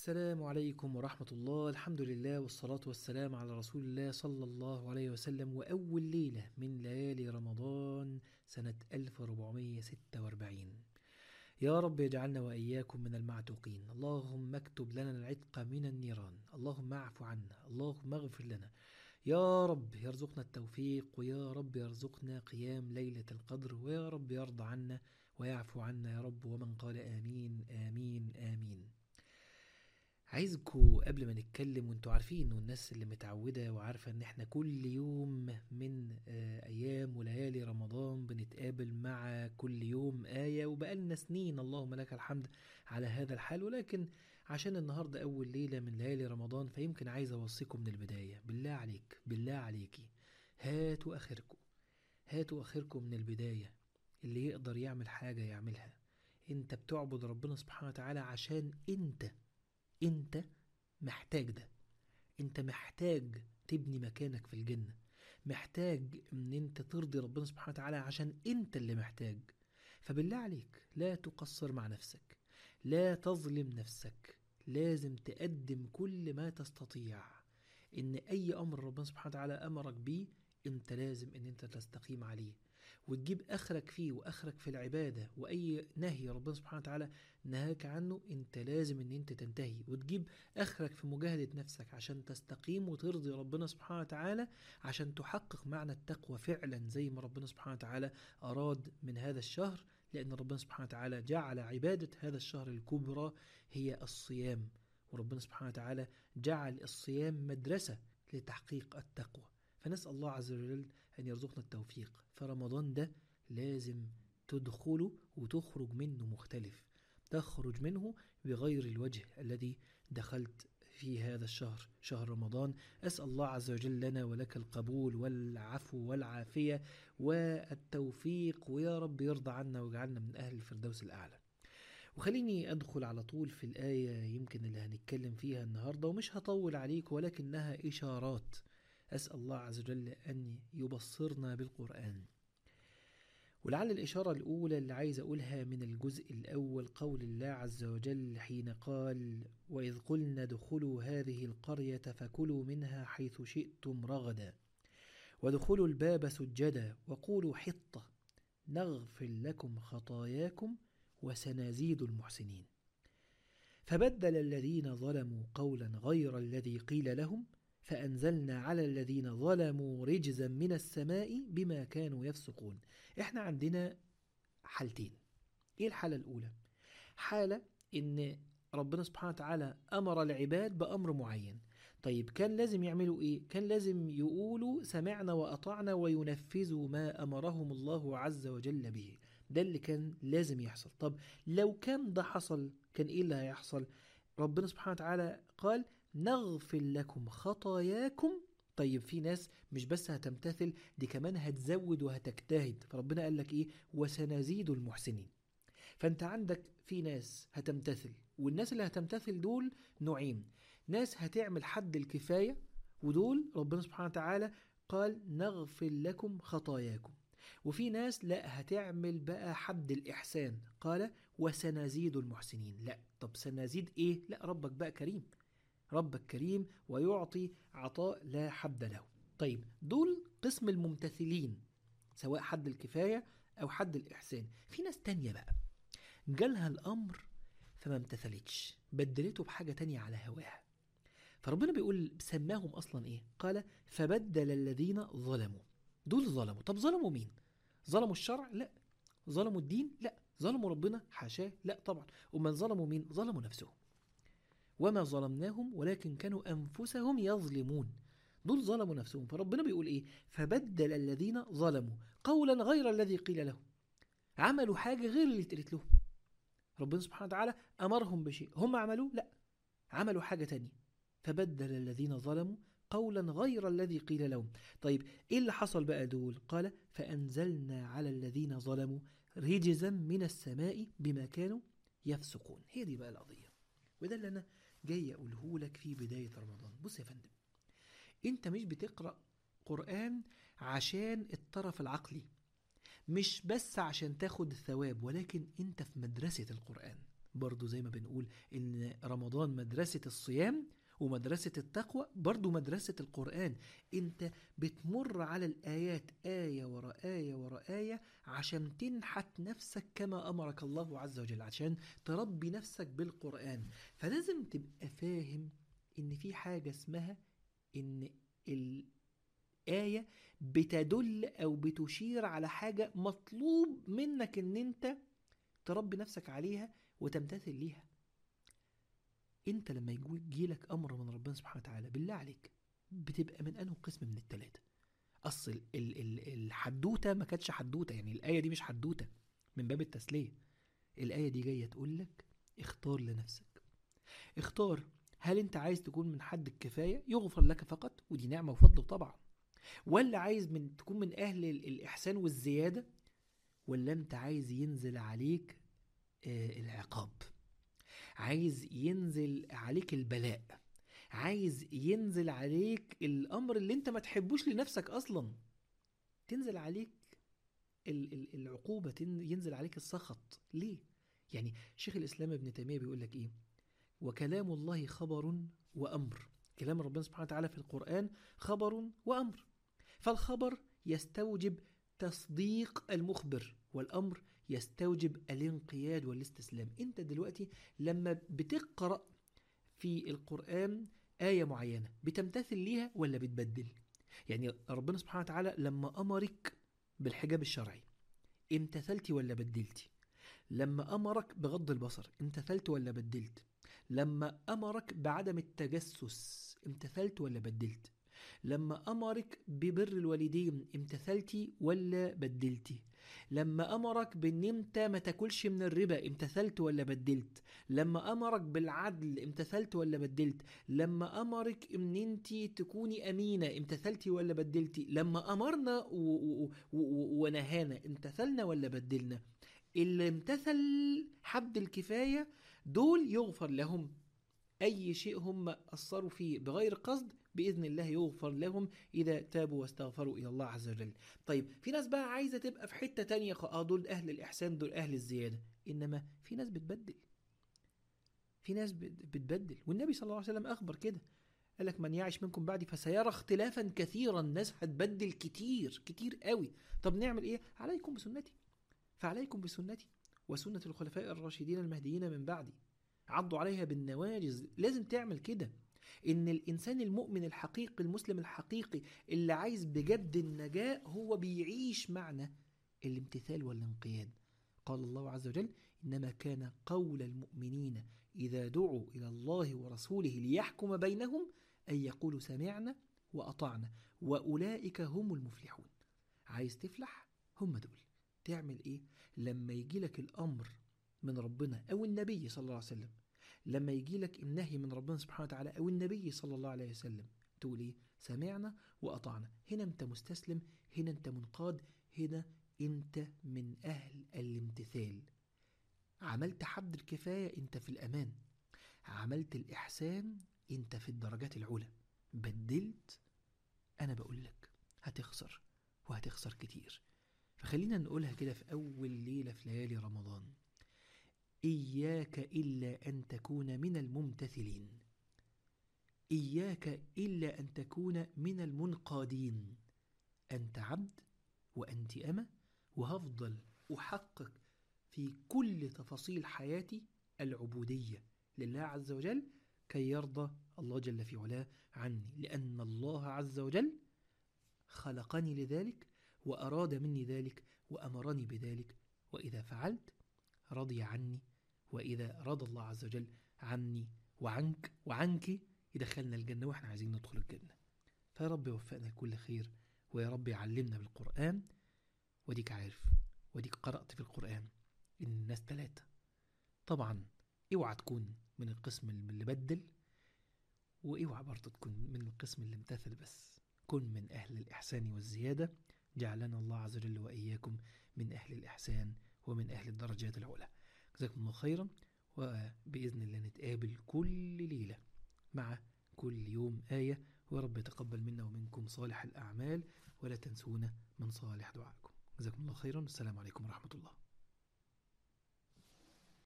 السلام عليكم ورحمة الله الحمد لله والصلاة والسلام على رسول الله صلى الله عليه وسلم وأول ليلة من ليالي رمضان سنة 1446 يا رب اجعلنا وإياكم من المعتوقين اللهم اكتب لنا العتق من النيران اللهم اعف عنا اللهم اغفر لنا يا رب يرزقنا التوفيق ويا رب يرزقنا قيام ليلة القدر ويا رب يرضى عنا ويعفو عنا يا رب ومن قال آمين آمين آمين عايزكوا قبل ما نتكلم وانتوا عارفين والناس اللي متعودة وعارفة ان احنا كل يوم من آه، ايام وليالي رمضان بنتقابل مع كل يوم آية وبقالنا سنين اللهم لك الحمد على هذا الحال ولكن عشان النهاردة اول ليلة من ليالي رمضان فيمكن عايز اوصيكم من البداية بالله عليك بالله عليكي هاتوا اخركم هاتوا اخركم من البداية اللي يقدر يعمل حاجة يعملها انت بتعبد ربنا سبحانه وتعالى عشان انت انت محتاج ده انت محتاج تبني مكانك في الجنة محتاج ان انت ترضي ربنا سبحانه وتعالى عشان انت اللي محتاج فبالله عليك لا تقصر مع نفسك لا تظلم نفسك لازم تقدم كل ما تستطيع ان اي امر ربنا سبحانه وتعالى امرك بيه انت لازم ان انت تستقيم عليه وتجيب اخرك فيه واخرك في العباده واي نهي ربنا سبحانه وتعالى نهاك عنه انت لازم ان انت تنتهي وتجيب اخرك في مجاهده نفسك عشان تستقيم وترضي ربنا سبحانه وتعالى عشان تحقق معنى التقوى فعلا زي ما ربنا سبحانه وتعالى اراد من هذا الشهر لان ربنا سبحانه وتعالى جعل عباده هذا الشهر الكبرى هي الصيام وربنا سبحانه وتعالى جعل الصيام مدرسه لتحقيق التقوى فنسال الله عز وجل ان يرزقنا التوفيق فرمضان ده لازم تدخله وتخرج منه مختلف تخرج منه بغير الوجه الذي دخلت في هذا الشهر شهر رمضان أسأل الله عز وجل لنا ولك القبول والعفو والعافية والتوفيق ويا رب يرضى عنا ويجعلنا من أهل الفردوس الأعلى وخليني أدخل على طول في الآية يمكن اللي هنتكلم فيها النهاردة ومش هطول عليك ولكنها إشارات أسأل الله عز وجل أن يبصرنا بالقرآن ولعل الإشارة الأولى اللي عايز أقولها من الجزء الأول قول الله عز وجل حين قال وإذ قلنا ادخلوا هذه القرية فكلوا منها حيث شئتم رغدا وادخلوا الباب سجدا وقولوا حطة نغفر لكم خطاياكم وسنزيد المحسنين فبدل الذين ظلموا قولا غير الذي قيل لهم فأنزلنا على الذين ظلموا رجزا من السماء بما كانوا يفسقون احنا عندنا حالتين ايه الحالة الأولى حالة ان ربنا سبحانه وتعالى أمر العباد بأمر معين طيب كان لازم يعملوا ايه كان لازم يقولوا سمعنا وأطعنا وينفذوا ما أمرهم الله عز وجل به ده اللي كان لازم يحصل طب لو كان ده حصل كان ايه اللي هيحصل ربنا سبحانه وتعالى قال نغفر لكم خطاياكم طيب في ناس مش بس هتمتثل دي كمان هتزود وهتجتهد فربنا قال لك ايه وسنزيد المحسنين فانت عندك في ناس هتمتثل والناس اللي هتمتثل دول نوعين ناس هتعمل حد الكفاية ودول ربنا سبحانه وتعالى قال نغفر لكم خطاياكم وفي ناس لا هتعمل بقى حد الإحسان قال وسنزيد المحسنين لا طب سنزيد ايه لا ربك بقى كريم ربك كريم ويعطي عطاء لا حد له طيب دول قسم الممتثلين سواء حد الكفاية أو حد الإحسان في ناس تانية بقى جالها الأمر فما امتثلتش بدلته بحاجة تانية على هواها فربنا بيقول سماهم أصلا إيه قال فبدل الذين ظلموا دول ظلموا طب ظلموا مين ظلموا الشرع لا ظلموا الدين لا ظلموا ربنا حاشاه لا طبعا ومن ظلموا مين ظلموا نفسهم وما ظلمناهم ولكن كانوا أنفسهم يظلمون دول ظلموا نفسهم فربنا بيقول إيه فبدل الذين ظلموا قولا غير الذي قيل لهم عملوا حاجة غير اللي اتقالت لهم ربنا سبحانه وتعالى أمرهم بشيء هم عملوه لا عملوا حاجة تانية فبدل الذين ظلموا قولا غير الذي قيل لهم طيب ايه اللي حصل بقى دول قال فأنزلنا على الذين ظلموا رجزا من السماء بما كانوا يفسقون هي دي بقى القضية وده اللي أنا جاي أقوله لك في بداية رمضان بص يا فندم أنت مش بتقرأ قرآن عشان الطرف العقلي مش بس عشان تاخد الثواب ولكن أنت في مدرسة القرآن برضو زي ما بنقول إن رمضان مدرسة الصيام ومدرسة التقوى برضو مدرسة القرآن انت بتمر على الآيات آية ورا آية ورا آية عشان تنحت نفسك كما أمرك الله عز وجل عشان تربي نفسك بالقرآن فلازم تبقى فاهم ان في حاجة اسمها ان الآية بتدل أو بتشير على حاجة مطلوب منك ان انت تربي نفسك عليها وتمتثل ليها انت لما يجي لك امر من ربنا سبحانه وتعالى بالله عليك بتبقى من انه قسم من الثلاثه اصل ال ال الحدوته ما كانتش حدوته يعني الايه دي مش حدوته من باب التسليه الايه دي جايه تقول لك اختار لنفسك اختار هل انت عايز تكون من حد الكفايه يغفر لك فقط ودي نعمه وفضل طبعا ولا عايز من تكون من اهل الاحسان والزياده ولا انت عايز ينزل عليك آه العقاب عايز ينزل عليك البلاء عايز ينزل عليك الامر اللي انت ما تحبوش لنفسك اصلا تنزل عليك العقوبة ينزل عليك السخط ليه؟ يعني شيخ الإسلام ابن تيمية بيقول لك إيه؟ وكلام الله خبر وأمر كلام ربنا سبحانه وتعالى في القرآن خبر وأمر فالخبر يستوجب تصديق المخبر والأمر يستوجب الانقياد والاستسلام انت دلوقتي لما بتقرأ في القرآن آية معينة بتمتثل ليها ولا بتبدل يعني ربنا سبحانه وتعالى لما أمرك بالحجاب الشرعي امتثلتي ولا بدلتي لما أمرك بغض البصر امتثلت ولا بدلت لما أمرك بعدم التجسس امتثلت ولا بدلت لما أمرك ببر الوالدين امتثلتي ولا بدلتي لما أمرك بأن أنت ما تاكلش من الربا امتثلت ولا بدلت لما أمرك بالعدل امتثلت ولا بدلت لما أمرك أن أنت تكوني أمينة امتثلتي ولا بدلتي لما أمرنا ونهانا امتثلنا ولا بدلنا اللي امتثل حد الكفاية دول يغفر لهم أي شيء هم أثروا فيه بغير قصد بإذن الله يغفر لهم إذا تابوا واستغفروا إلى الله عز وجل طيب في ناس بقى عايزة تبقى في حتة تانية آه دول أهل الإحسان دول أهل الزيادة إنما في ناس بتبدل في ناس بتبدل والنبي صلى الله عليه وسلم أخبر كده قال لك من يعيش منكم بعدي فسيرى اختلافا كثيرا الناس هتبدل كتير كتير قوي طب نعمل ايه عليكم بسنتي فعليكم بسنتي وسنة الخلفاء الراشدين المهديين من بعدي عضوا عليها بالنواجز لازم تعمل كده ان الانسان المؤمن الحقيقي المسلم الحقيقي اللي عايز بجد النجاة هو بيعيش معنى الامتثال والانقياد قال الله عز وجل انما كان قول المؤمنين اذا دعوا الى الله ورسوله ليحكم بينهم ان يقولوا سمعنا واطعنا واولئك هم المفلحون عايز تفلح هم دول تعمل ايه لما يجي لك الامر من ربنا او النبي صلى الله عليه وسلم لما يجي لك النهي من ربنا سبحانه وتعالى أو النبي صلى الله عليه وسلم تقول إيه سمعنا وأطعنا هنا أنت مستسلم هنا أنت منقاد هنا أنت من أهل الامتثال عملت حد الكفاية أنت في الأمان عملت الإحسان أنت في الدرجات العلى بدلت أنا بقول لك هتخسر وهتخسر كتير فخلينا نقولها كده في أول ليلة في ليالي رمضان إياك إلا أن تكون من الممتثلين إياك إلا أن تكون من المنقادين أنت عبد وأنت أمة وهفضل أحقق في كل تفاصيل حياتي العبودية لله عز وجل كي يرضى الله جل في علاه عني لأن الله عز وجل خلقني لذلك وأراد مني ذلك وأمرني بذلك وإذا فعلت رضي عني وإذا رضى الله عز وجل عني وعنك وعنك يدخلنا الجنة وإحنا عايزين ندخل الجنة فيا رب يوفقنا لكل خير ويا رب يعلمنا بالقرآن وديك عارف وديك قرأت في القرآن إن الناس ثلاثة طبعا اوعى تكون من القسم اللي بدل واوعى برضه تكون من القسم اللي امتثل بس كن من أهل الإحسان والزيادة جعلنا الله عز وجل وإياكم من أهل الإحسان ومن أهل الدرجات العلى جزاكم الله خيرا وبإذن الله نتقابل كل ليلة مع كل يوم آية ورب يتقبل منا ومنكم صالح الأعمال ولا تنسونا من صالح دعائكم جزاكم الله خيرا والسلام عليكم ورحمة الله